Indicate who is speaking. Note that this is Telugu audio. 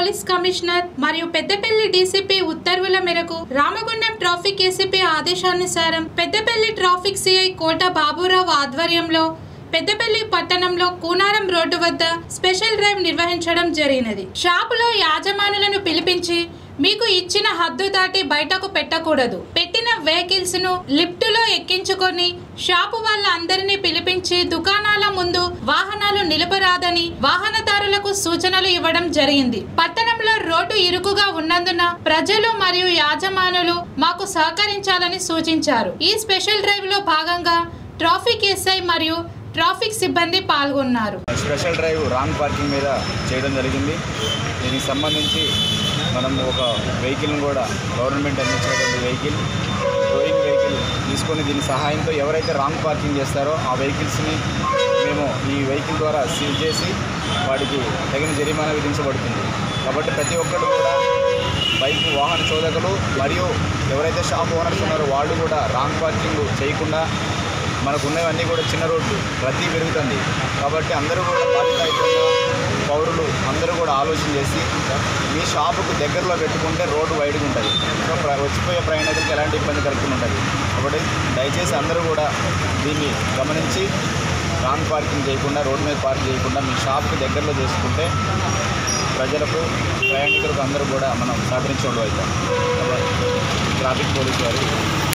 Speaker 1: పోలీస్ కమిషనర్ మరియు పెద్దపల్లి డీసీపీ ఉత్తర్వుల మేరకు రామగుండం ట్రాఫిక్ ఏసీపీ ఆదేశానుసారం పెద్దపల్లి ట్రాఫిక్ సిఐ కోట బాబురావు ఆధ్వర్యంలో పెద్దపల్లి పట్టణంలో కూనారం రోడ్డు వద్ద స్పెషల్ డ్రైవ్ నిర్వహించడం జరిగినది షాపులో యాజమానులను పిలిపించి మీకు ఇచ్చిన హద్దు దాటి బయటకు పెట్టకూడదు పెట్టిన వెహికల్స్ ను లిఫ్ట్ లో ఎక్కించుకొని షాపు వాళ్ళందరినీ పిలిపించి దుకాణాల ముందు వాహనాలు నిలపరాదని వాహనదారులకు సూచనలు ఇవ్వడం జరిగింది పట్టణంలో రోడ్డు ఇరుకుగా ఉన్నందున ప్రజలు మరియు యాజమానులు మాకు సహకరించాలని సూచించారు ఈ స్పెషల్ డ్రైవ్ లో భాగంగా ట్రాఫిక్ ఎస్ఐ మరియు ట్రాఫిక్ సిబ్బంది పాల్గొన్నారు
Speaker 2: స్పెషల్ డ్రైవ్ రాంగ్ పార్కింగ్ మీద చేయడం జరిగింది దీనికి సంబంధించి మనం ఒక వెహికల్ని కూడా గవర్నమెంట్ అందించినటువంటి వెహికల్ టోయింగ్ వెహికల్ తీసుకొని దీని సహాయంతో ఎవరైతే రాంగ్ పార్కింగ్ చేస్తారో ఆ వెహికల్స్ని మేము ఈ వెహికల్ ద్వారా సీజ్ చేసి వాటికి తగిన జరిమానా విధించబడుతుంది కాబట్టి ప్రతి ఒక్కరు కూడా బైక్ వాహన చోదకులు మరియు ఎవరైతే షాప్ ఓనర్స్ ఉన్నారో వాళ్ళు కూడా రాంగ్ పార్కింగ్ చేయకుండా మనకు ఉన్నవన్నీ కూడా చిన్న రోడ్లు రద్దీ పెరుగుతుంది కాబట్టి అందరూ కూడా బాధ్యతాయుతంగా పౌరులు అందరూ కూడా ఆలోచన చేసి మీ షాపుకు దగ్గరలో పెట్టుకుంటే రోడ్డు వైడ్గా ఉంటుంది సో ప్ర- వచ్చిపోయే ప్రయాణికులకు ఎలాంటి ఇబ్బంది కలగకుండా ఉంటుంది కాబట్టి దయచేసి అందరూ కూడా దీన్ని గమనించి రాంగ్ పార్కింగ్ చేయకుండా రోడ్డు మీద పార్క్ చేయకుండా మీ షాప్కి దగ్గరలో చేసుకుంటే ప్రజలకు ప్రయాణికులకు అందరూ కూడా మనం సహకరించడం అవుతాం కాబట్టి ట్రాఫిక్ పోలీసు వారు